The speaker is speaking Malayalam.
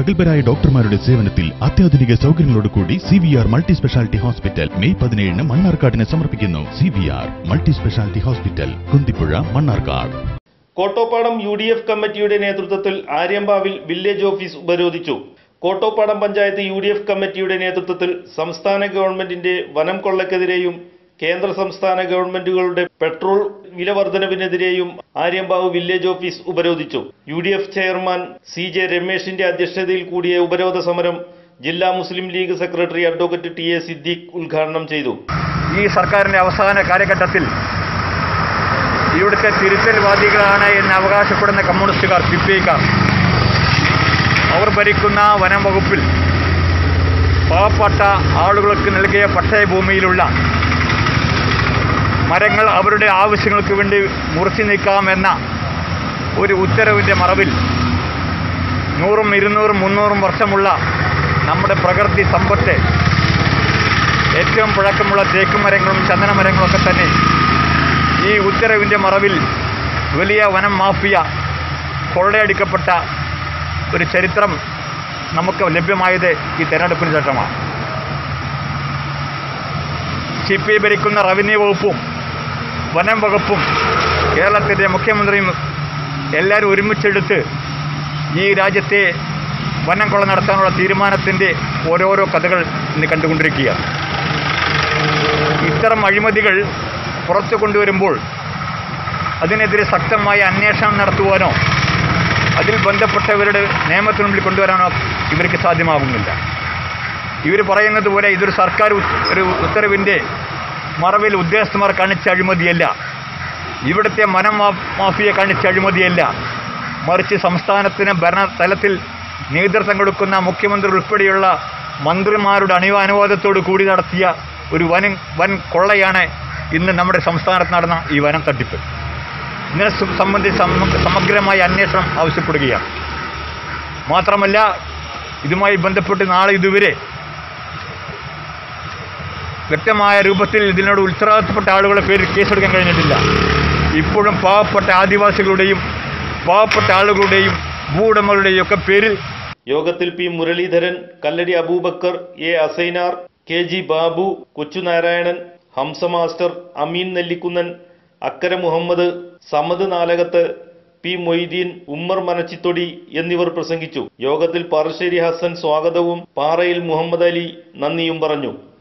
പ്രഗത്ഭരായ ഡോക്ടർമാരുടെ സേവനത്തിൽ അത്യാധുനിക സൗകര്യങ്ങളോട് കൂടി C V R multi speciality hospital May പതിനേഴിന് മണ്ണാർക്കാടിന് സമർപ്പിക്കുന്നു C V R multi speciality hospital Kunthipuzha Mannarkkad Kottopadam U D F കമ്മിറ്റിയുടെ നേതൃത്വത്തിൽ ആര്യമ്പാവിൽ വില്ലേജ് ഓഫീസ് ഉപരോധിച്ചു Kottopadam panchayat U D F കമ്മിറ്റിയുടെ നേതൃത്വത്തിൽ സംസ്ഥാന ഗവൺമെന്റിന്റെ വനം കൊള്ളക്കെതിരെയും കേന്ദ്ര സംസ്ഥാന ഗവൺമെന്റുകളുടെ പെട്രോൾ വില വർധനവിനെതിരെയും ആര്യമ്പാവ് വില്ലേജ് ഓഫീസ് ഉപരോധിച്ചു U D F chairman C J രമേശിന്റെ അധ്യക്ഷതയിൽ കൂടിയ ഉപരോധ സമരം ജില്ലാ Muslim League secretary advocate T A Siddique ഉദ്ഘാടനം ചെയ്തു ഈ സർക്കാരിൻ്റെ അവസാന കാലഘട്ടത്തിൽ ഇവിടുത്തെ തിരുത്തൽവാദികളാണ് എന്ന് അവകാശപ്പെടുന്ന കമ്മ്യൂണിസ്റ്റുകാർ സി പി ഐക്കാർ അവർ ഭരിക്കുന്ന വനം വകുപ്പിൽ പാവപ്പെട്ട ആളുകൾക്ക് നൽകിയ പട്ടയഭൂമിയിലുള്ള മരങ്ങൾ അവരുടെ ആവശ്യങ്ങൾക്ക് വേണ്ടി മുറിച്ചു നീക്കാമെന്ന ഒരു ഉത്തരവിൻ്റെ മറവിൽ നൂറും ഇരുന്നൂറും മുന്നൂറും വർഷമുള്ള നമ്മുടെ പ്രകൃതി സമ്പത്ത് ഏറ്റവും പഴക്കമുള്ള തേക്ക് മരങ്ങളും ചന്ദന മരങ്ങളൊക്കെ തന്നെ ഈ ഉത്തരവിൻ്റെ മറവിൽ വലിയ വനം മാഫിയ കൊള്ളയടിക്കപ്പെട്ട ഒരു ചരിത്രം നമുക്ക് ലഭ്യമായത് ഈ തെരഞ്ഞെടുപ്പിന് ശേഷമാണ് സി പി ഐ ഭരിക്കുന്ന റവന്യൂ വകുപ്പും വനം വകുപ്പും കേരളത്തിൻ്റെ മുഖ്യമന്ത്രിയും എല്ലാവരും ഒരുമിച്ചെടുത്ത് ഈ രാജ്യത്തെ വനം കൊള്ള നടത്താനുള്ള തീരുമാനത്തിൻ്റെ ഓരോരോ കഥകൾ ഇന്ന് കണ്ടുകൊണ്ടിരിക്കുകയാണ് ഇത്തരം അഴിമതികൾ പുറത്തു കൊണ്ടുവരുമ്പോൾ അതിനെതിരെ ശക്തമായ അന്വേഷണം നടത്തുവാനോ അതിൽ ബന്ധപ്പെട്ടവരുടെ നിയമത്തിന് മുമ്പിൽ കൊണ്ടുവരാനോ ഇവർക്ക് സാധ്യമാകുന്നില്ല ഇവർ പറയുന്നത് പോലെ ഇതൊരു സർക്കാർ ഉത്- ഒരു ഉത്തരവിൻ്റെ മറവിൽ ഉദ്യോഗസ്ഥന്മാർ കാണിച്ച അഴിമതിയല്ല ഇവിടുത്തെ വനം മാ- മാഫിയ കാണിച്ച അഴിമതിയല്ല മറിച്ച് സംസ്ഥാനത്തിന് ഭരണ തലത്തിൽ നേതൃത്വം കൊടുക്കുന്ന മുഖ്യമന്ത്രി ഉൾപ്പെടെയുള്ള മന്ത്രിമാരുടെ അണിവ അനുവാദത്തോടു കൂടി നടത്തിയ ഒരു വനം വൻ കൊള്ളയാണ് ഇന്ന് നമ്മുടെ സംസ്ഥാനത്ത് നടന്ന ഈ വനം തട്ടിപ്പ് ഇതിനെ സു- സംബന്ധിച്ച് സമ- സമഗ്രമായ അന്വേഷണം ആവശ്യപ്പെടുകയാണ് മാത്രമല്ല ഇതുമായി ബന്ധപ്പെട്ട് നാളെ ഇതുവരെ വ്യക്തമായ രൂപത്തിൽ ഇതിനോട് ഉത്തരവാദിത്തപ്പെട്ട ആളുകളുടെ പേരിൽ കേസെടുക്കാൻ കഴിഞ്ഞിട്ടില്ല ഇപ്പോഴും പാവപ്പെട്ട ആദിവാസികളുടെയും പാവപ്പെട്ട ആളുകളുടെയും ഭൂവുടമകളുടെയും ഒക്കെ പേരിൽ യോഗത്തിൽ P Muraleedharan Kalladi Abubakar A Assainar K G Babu Kochunarayanan Hamsa master Ameen Nellikunnan Akkara Muhammad Samad Nalakath P Moideen Ummer Manachithodi എന്നിവർ പ്രസംഗിച്ചു യോഗത്തിൽ പാറശ്ശേരി ഹസൻ സ്വാഗതവും പാറയിൽ മുഹമ്മദ് അലി നന്ദിയും പറഞ്ഞു